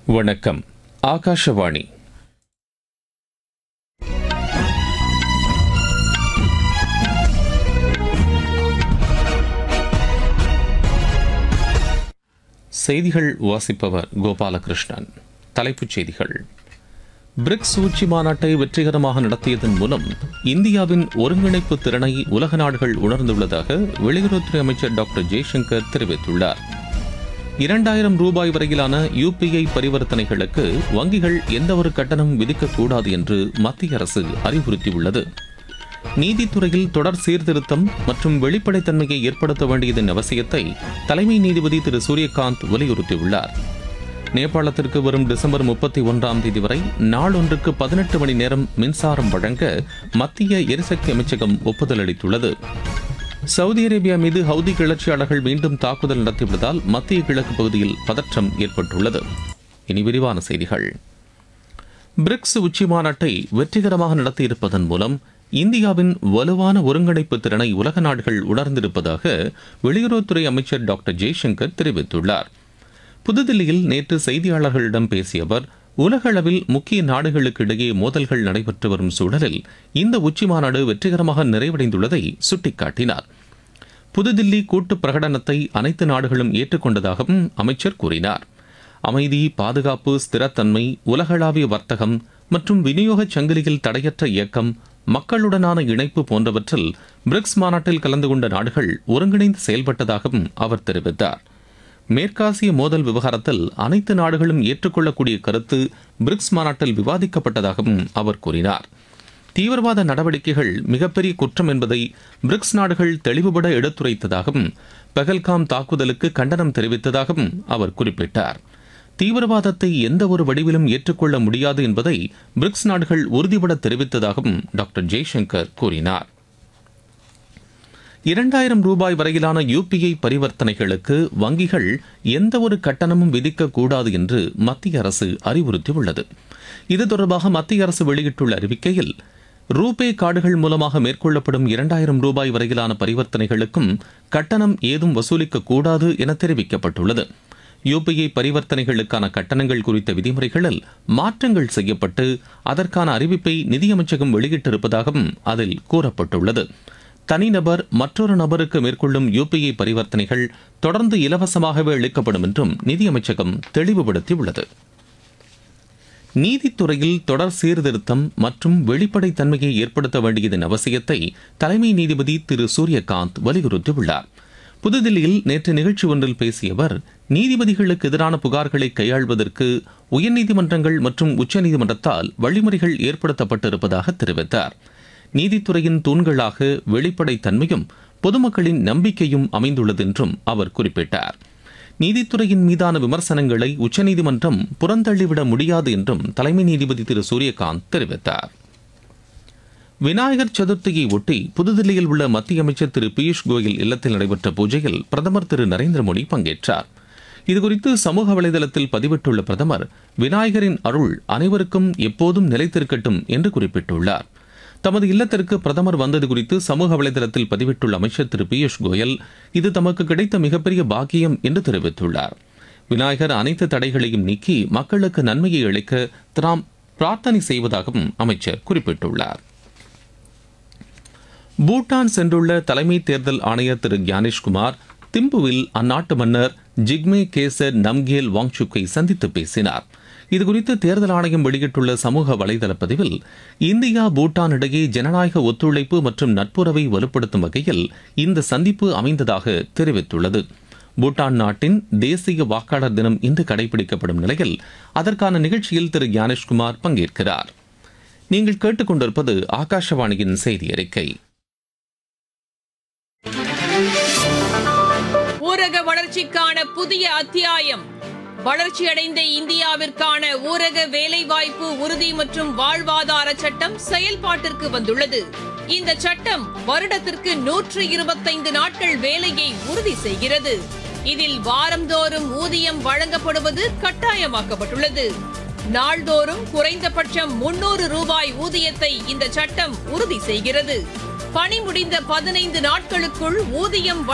வணக்கம் ஆகாஷவாணி செய்திகள் வாசிப்பவர் கோபாலகிருஷ்ணன் தலைப்புச் செய்திகள் பிரிக்ஸ் உச்சி மாநாட்டை வெற்றிகரமாக நடத்தியதன் மூலம் இந்தியாவின் ஒருங்கிணைப்பு திறனை உலக நாடுகள் உணர்ந்துள்ளதாக வெளியுறவுத்துறை அமைச்சர் டாக்டர் ஜெய்சங்கர் தெரிவித்துள்ளார் இரண்டாயிரம் ரூபாய் வரையிலான யுபிஐ பரிவர்த்தனைகளுக்கு வங்கிகள் எந்தவொரு கட்டணம் விதிக்கக்கூடாது என்று மத்திய அரசு அறிவுறுத்தியுள்ளது நீதித்துறையில் தொடர் சீர்திருத்தம் மற்றும் வெளிப்படைத்தன்மையை ஏற்படுத்த வேண்டியதன் அவசியத்தை தலைமை நீதிபதி திரு சூரியகாந்த் வலியுறுத்தியுள்ளார் நேபாளத்திற்கு வரும் டிசம்பர் முப்பத்தி ஒன்றாம் தேதி வரை நாளொன்றுக்கு பதினெட்டு மணி நேரம் மின்சாரம் வழங்க மத்திய எரிசக்தி அமைச்சகம் ஒப்புதல் அளித்துள்ளது சவுதி அரேபியா மீது ஹவுதி கிளர்ச்சியாளர்கள் மீண்டும் தாக்குதல் நடத்தியுள்ளதால் மத்திய கிழக்கு பகுதியில் பதற்றம் ஏற்பட்டுள்ளது இனி விரிவான செய்திகள் பிரிக்ஸ் உச்சி மாநாட்டை வெற்றிகரமாக நடத்தியிருப்பதன் மூலம் இந்தியாவின் வலுவான ஒருங்கிணைப்பு திறனை உலக நாடுகள் உணர்ந்திருப்பதாக வெளியுறவுத்துறை அமைச்சர் டாக்டர் ஜெய்சங்கர் தெரிவித்துள்ளார் புதுதில்லியில் நேற்று செய்தியாளர்களிடம் பேசிய அவர் உலக அளவில் முக்கிய நாடுகளுக்கு இடையே மோதல்கள் நடைபெற்று வரும் சூழலில் இந்த உச்சி மாநாடு வெற்றிகரமாக நிறைவடைந்துள்ளதை சுட்டிக்காட்டினார் புதுதில்லி கூட்டு பிரகடனத்தை அனைத்து நாடுகளும் ஏற்றுக்கொண்டதாகவும் அமைச்சர் கூறினார் அமைதி பாதுகாப்பு ஸ்திரத்தன்மை உலகளாவிய வர்த்தகம் மற்றும் விநியோகச் சங்கிலியில் தடையற்ற இயக்கம் மக்களுடனான இணைப்பு போன்றவற்றில் பிரிக்ஸ் மாநாட்டில் கலந்து கொண்ட நாடுகள் ஒருங்கிணைந்து செயல்பட்டதாகவும் அவர் தெரிவித்தார் மேற்காசிய மோதல் விவகாரத்தில் அனைத்து நாடுகளும் ஏற்றுக்கொள்ளக்கூடிய கருத்து பிரிக்ஸ் மாநாட்டில் விவாதிக்கப்பட்டதாகவும் அவர் கூறினார் தீவிரவாத நடவடிக்கைகள் மிகப்பெரிய குற்றம் என்பதை பிரிக்ஸ் நாடுகள் தெளிவுபட எடுத்துரைத்ததாகவும் பெகல்காம் தாக்குதலுக்கு கண்டனம் தெரிவித்ததாகவும் அவர் குறிப்பிட்டார் தீவிரவாதத்தை எந்த ஒரு வடிவிலும் ஏற்றுக்கொள்ள முடியாது என்பதை பிரிக்ஸ் நாடுகள் உறுதிபட தெரிவித்ததாகவும் டாக்டர் ஜெய்சங்கர் கூறினார் இரண்டாயிரம் ரூபாய் வரையிலான யுபிஐ பரிவர்த்தனைகளுக்கு வங்கிகள் எந்த ஒரு கட்டணமும் விதிக்கக்கூடாது என்று மத்திய அரசு அறிவுறுத்தியுள்ளது இது தொடர்பாக மத்திய அரசு வெளியிட்டுள்ள அறிவிக்கையில் ரூபே கார்டுகள் மூலமாக மேற்கொள்ளப்படும் இரண்டாயிரம் ரூபாய் வரையிலான பரிவர்த்தனைகளுக்கும் கட்டணம் ஏதும் வசூலிக்க கூடாது என தெரிவிக்கப்பட்டுள்ளது யுபிஐ பரிவர்த்தனைகளுக்கான கட்டணங்கள் குறித்த விதிமுறைகளில் மாற்றங்கள் செய்யப்பட்டு அதற்கான அறிவிப்பை நிதியமைச்சகம் வெளியிட்டிருப்பதாகவும் அதில் கூறப்பட்டுள்ளது தனிநபர் மற்றொரு நபருக்கு மேற்கொள்ளும் யுபிஐ பரிவர்த்தனைகள் தொடர்ந்து இலவசமாகவே அளிக்கப்படும் என்றும் நிதியமைச்சகம் தெளிவுபடுத்தியுள்ளது நீதித்துறையில் தொடர் சீர்திருத்தம் மற்றும் வெளிப்படைத்தன்மையை ஏற்படுத்த வேண்டியதன் அவசியத்தை தலைமை நீதிபதி திரு சூரியகாந்த் வலியுறுத்தியுள்ளார் புதுதில்லியில் நேற்று நிகழ்ச்சி ஒன்றில் பேசிய அவர் நீதிபதிகளுக்கு எதிரான புகார்களை கையாள்வதற்கு உயர்நீதிமன்றங்கள் மற்றும் உச்சநீதிமன்றத்தால் வழிமுறைகள் ஏற்படுத்தப்பட்டிருப்பதாக தெரிவித்தார் நீதித்துறையின் தூண்களாக வெளிப்படைத்தன்மையும் பொதுமக்களின் நம்பிக்கையும் அமைந்துள்ளது என்றும் அவர் குறிப்பிட்டார் நீதித்துறையின் மீதான விமர்சனங்களை உச்சநீதிமன்றம் புறந்தள்ளிவிட முடியாது என்றும் தலைமை நீதிபதி திரு சூரியகாந்த் தெரிவித்தார் விநாயகர் சதுர்த்தியை ஒட்டி புதுதில்லியில் உள்ள மத்திய அமைச்சர் திரு பியூஷ் கோயல் இல்லத்தில் நடைபெற்ற பூஜையில் பிரதமர் திரு நரேந்திர மோடி பங்கேற்றார் இதுகுறித்து சமூக வலைதளத்தில் பதிவிட்டுள்ள பிரதமர் விநாயகரின் அருள் அனைவருக்கும் எப்போதும் நிலைத்திருக்கட்டும் என்று குறிப்பிட்டுள்ளார் தமது இல்லத்திற்கு பிரதமர் வந்தது குறித்து சமூக வலைதளத்தில் பதிவிட்டுள்ள அமைச்சர் திரு பியூஷ் கோயல் இது தமக்கு கிடைத்த மிகப்பெரிய பாக்கியம் என்று தெரிவித்துள்ளார் விநாயகர் அனைத்து தடைகளையும் நீக்கி மக்களுக்கு நன்மையை அளிக்க தாம் பிரார்த்தனை செய்வதாகவும் அமைச்சர் குறிப்பிட்டுள்ளார் பூட்டான் சென்றுள்ள தலைமை தேர்தல் ஆணையர் திரு ஞானேஷ்குமார் திம்புவில் அந்நாட்டு மன்னர் ஜிக்மே கேசர் நம்கேல் வாங்சுக்கை சந்தித்து பேசினார் இதுகுறித்து தேர்தல் ஆணையம் வெளியிட்டுள்ள சமூக வலைதள பதிவில் இந்தியா பூட்டான் இடையே ஜனநாயக ஒத்துழைப்பு மற்றும் நட்புறவை வலுப்படுத்தும் வகையில் இந்த சந்திப்பு அமைந்ததாக தெரிவித்துள்ளது பூட்டான் நாட்டின் தேசிய வாக்காளர் தினம் இன்று கடைபிடிக்கப்படும் நிலையில் அதற்கான நிகழ்ச்சியில் திரு ஞானேஷ்குமார் பங்கேற்கிறார் நீங்கள் கேட்டுக்கொண்டிருப்பது ஆகாஷவாணியின் செய்தி அறிக்கை ஊரக வளர்ச்சிக்கான புதிய அத்தியாயம் வளர்ச்சியடைந்த இந்தியாவிற்கான ஊரக வேலைவாய்ப்பு உறுதி மற்றும் வாழ்வாதார சட்டம் செயல்பாட்டிற்கு வந்துள்ளது இந்த சட்டம் வருடத்திற்கு நூற்று இருபத்தைந்து நாட்கள் வேலையை உறுதி செய்கிறது இதில் வாரந்தோறும் ஊதியம் வழங்கப்படுவது கட்டாயமாக்கப்பட்டுள்ளது நாள்தோறும் குறைந்தபட்சம் முன்னூறு ரூபாய் ஊதியத்தை இந்த சட்டம் உறுதி செய்கிறது பணி முடிந்த பதினைந்து நாட்களுக்குள் ஊதியம்